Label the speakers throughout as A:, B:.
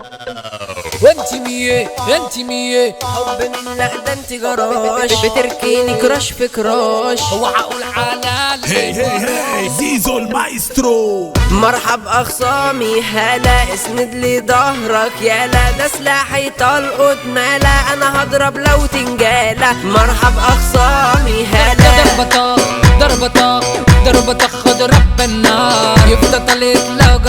A: وانت مية انت مية
B: حب من لا ده انت جراش بتركيني كراش في كراش
A: وعقول على
C: هي هي هي زيزو المايسترو
B: مرحب اخصامي هلا اسند لي ظهرك يالا ده سلاحي طلقت مالا انا هضرب لو تنجالة مرحب اخصامي هلا
A: ضربة ضربة ضربة خد رب النار يفضل طليت لو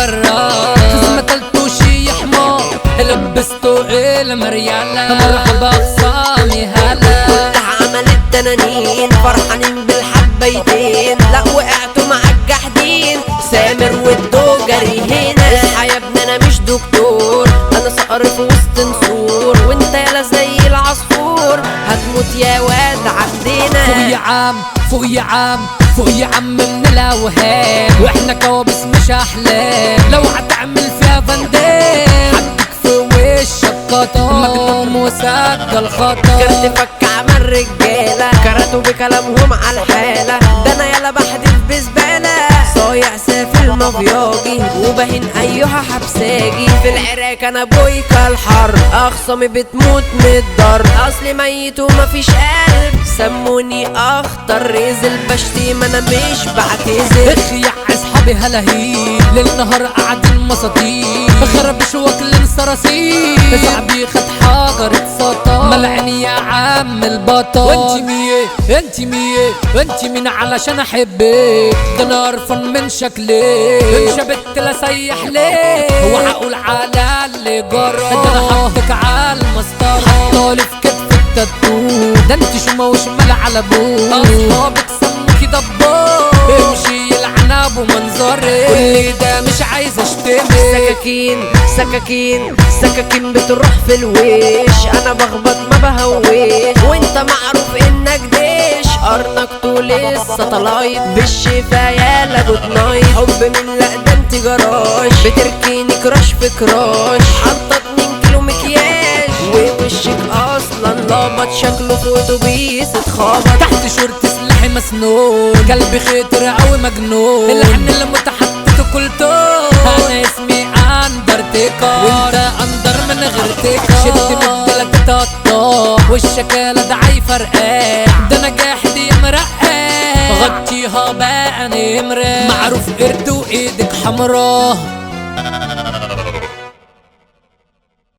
A: جرار ما تلتوش يحمى لبسته المريالة مرحبا خصامي هلا
B: كلها عملت تنانين فرحانين بالحبيتين لا وقعتوا مع الجحدين سامر والدوجري هنا اصحى يا ابني انا مش دكتور انا صقر في وسط نسور وانت يالا زي العصفور هتموت يا واد
A: فوق يا
B: عندنا
A: عم فوق يا عم فوق يا عم من الاوهام واحنا كوابيس مش احلام لو هتعمل فيها فندام حدك في وشك قطام مجنون وسجل خطا
B: كرت فك عمل رجالة كرتوا بكلامهم على الحالة ده انا يالا بحدف بزبالة صايع سافل مافياجي وبهن ايها حبساجي في العراك انا بويكا الحر اخصامي بتموت من الضرب اصلي ميت ومفيش قلب سموني اخطر ريزل بشتيم انا مش بعتذر
A: اخي يا اصحابي هلاهيل ليل نهار قاعدين مساطيل خربش واكلين صراصير صاحبي خد حجرة سطا ملعني يا عم البطل وانت مية انت مية انت مين علشان احبك ده انا قرفان من شكلك انت بنت لا سيح ليه وهقول على اللي جرى ده انا حطك على المسطرة حطالي في كتف التاتو ده انت شمال وشمال على ابوك اصحابك سموكي دبور امشي يلعن ابو منظري كل ده مش عايز اشتمك
B: سكاكين سكاكين سكاكين بتروح في الويش انا بخبط ما بهويش وانت معروف انك ديش قرنك طول الساتلايت بالشفا يالا جود نايت حب من لا ده انت جراش بتركيني كراش في كراش حاطه 2 كيلو مكياج ووشك اصلا لابط شكله في اتوبيس اتخبط
A: تحت شورت سلاحي مسنون قلبي خطر قوي مجنون الحن اللي متحطط كلته انا اسمي اندرتيكر وانت اندر من غير تيكر شد من الدلك تقطع والشكالة ده فرقاع ده انا جاحد يا مرقع غطيها بقى نمرة معروف قرد وايدك حمرا